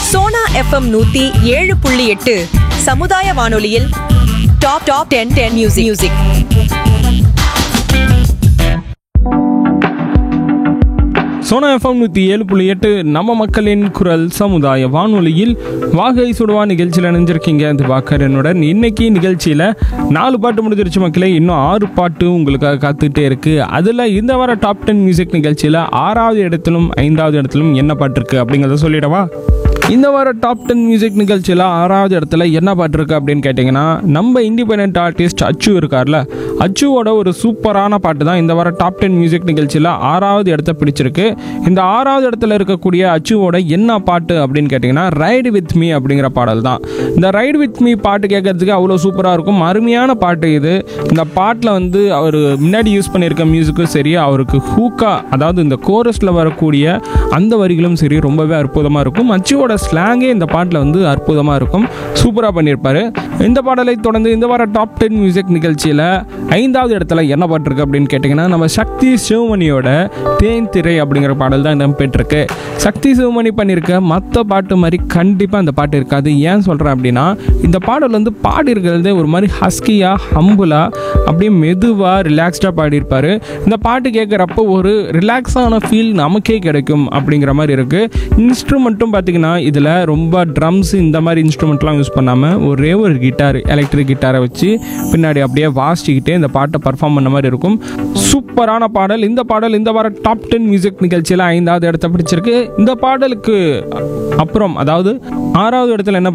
Sona FM நூத்தி ஏழு புள்ளி எட்டு சமுதாய வானொலியில் top top ten ten music music Sona FM நூற்றி ஏழு புள்ளி எட்டு நம்ம மக்களின் குரல் சமுதாய வானொலியில் வாகை சுடுவா நிகழ்ச்சியில் இணைஞ்சிருக்கீங்க அந்த வாக்கரனுடன் இன்னைக்கு நிகழ்ச்சியில் நாலு பாட்டு முடிஞ்சிருச்சு மக்களே இன்னும் ஆறு பாட்டு உங்களுக்காக காத்துக்கிட்டே இருக்கு அதில் இந்த வார டாப் டென் மியூசிக் நிகழ்ச்சியில் ஆறாவது இடத்திலும் ஐந்தாவது இடத்திலும் என்ன பாட்டு இருக்கு அப்படிங்கிறத சொல்லிடவா இந்த வார டாப் டென் மியூசிக் நிகழ்ச்சியில் ஆறாவது இடத்துல என்ன பாட்டு இருக்கு அப்படின்னு கேட்டிங்கன்னா நம்ம இண்டிபெண்ட் ஆர்டிஸ்ட் அச்சு இருக்கார்ல அச்சுவோட ஒரு சூப்பரான பாட்டு தான் இந்த வார டாப் டென் மியூசிக் நிகழ்ச்சியில் ஆறாவது இடத்த பிடிச்சிருக்கு இந்த ஆறாவது இடத்துல இருக்கக்கூடிய அச்சுவோட என்ன பாட்டு அப்படின்னு கேட்டிங்கன்னா ரைடு வித் மீ அப்படிங்கிற பாடல் தான் இந்த ரைடு வித் மீ பாட்டு கேட்கறதுக்கு அவ்வளோ சூப்பராக இருக்கும் அருமையான பாட்டு இது இந்த பாட்டில் வந்து அவர் முன்னாடி யூஸ் பண்ணியிருக்க மியூசிக்கும் சரி அவருக்கு ஹூக்கா அதாவது இந்த கோரஸில் வரக்கூடிய அந்த வரிகளும் சரி ரொம்பவே அற்புதமாக இருக்கும் அச்சுவோட ஸ்லாங்கே இந்த பாட்டில் வந்து அற்புதமாக இருக்கும் சூப்பராக பண்ணியிருப்பாரு இந்த பாடலை தொடர்ந்து இந்த வார டாப் டென் மியூசிக் நிகழ்ச்சியில் ஐந்தாவது இடத்துல என்ன பாட்டு இருக்கு அப்படின்னு கேட்டிங்கன்னா நம்ம சக்தி சிவமணியோட தேன் திரை அப்படிங்கிற பாடல் தான் இடம் பெற்றிருக்கு சக்தி சிவமணி பண்ணியிருக்க மற்ற பாட்டு மாதிரி கண்டிப்பாக அந்த பாட்டு இருக்காது ஏன் சொல்கிறேன் அப்படின்னா இந்த பாடல் வந்து பாடி இருக்கிறது ஒரு மாதிரி ஹஸ்கியாக ஹம்புலாக அப்படியே மெதுவாக ரிலாக்ஸ்டாக பாடியிருப்பார் இந்த பாட்டு கேட்குறப்போ ஒரு ரிலாக்ஸான ஃபீல் நமக்கே கிடைக்கும் அப்படிங்கிற மாதிரி இருக்குது இன்ஸ்ட்ருமெண்ட்டும் பார்த்திங்கன்னா இதில் ரொம்ப ட்ரம்ஸ் இந்த மாதிரி இன்ஸ்ட்ருமெண்ட்லாம் யூஸ் பண்ணாமல் ஒரே ஒரு கிட்டார் எலக்ட்ரிக் கிட்டாரை வச்சு பின்னாடி அப்படியே வாசிக்கிட்டே இந்த பாட்டை பர்ஃபார்ம் பண்ண மாதிரி இருக்கும் சூப்பரான பாடல் இந்த பாடல் இந்த வார டாப் டென் மியூசிக் நிகழ்ச்சியில் ஐந்தாவது இடத்த பிடிச்சிருக்கு இந்த பாடலுக்கு அப்புறம் அதாவது ஆறாவது இடத்துல என்ன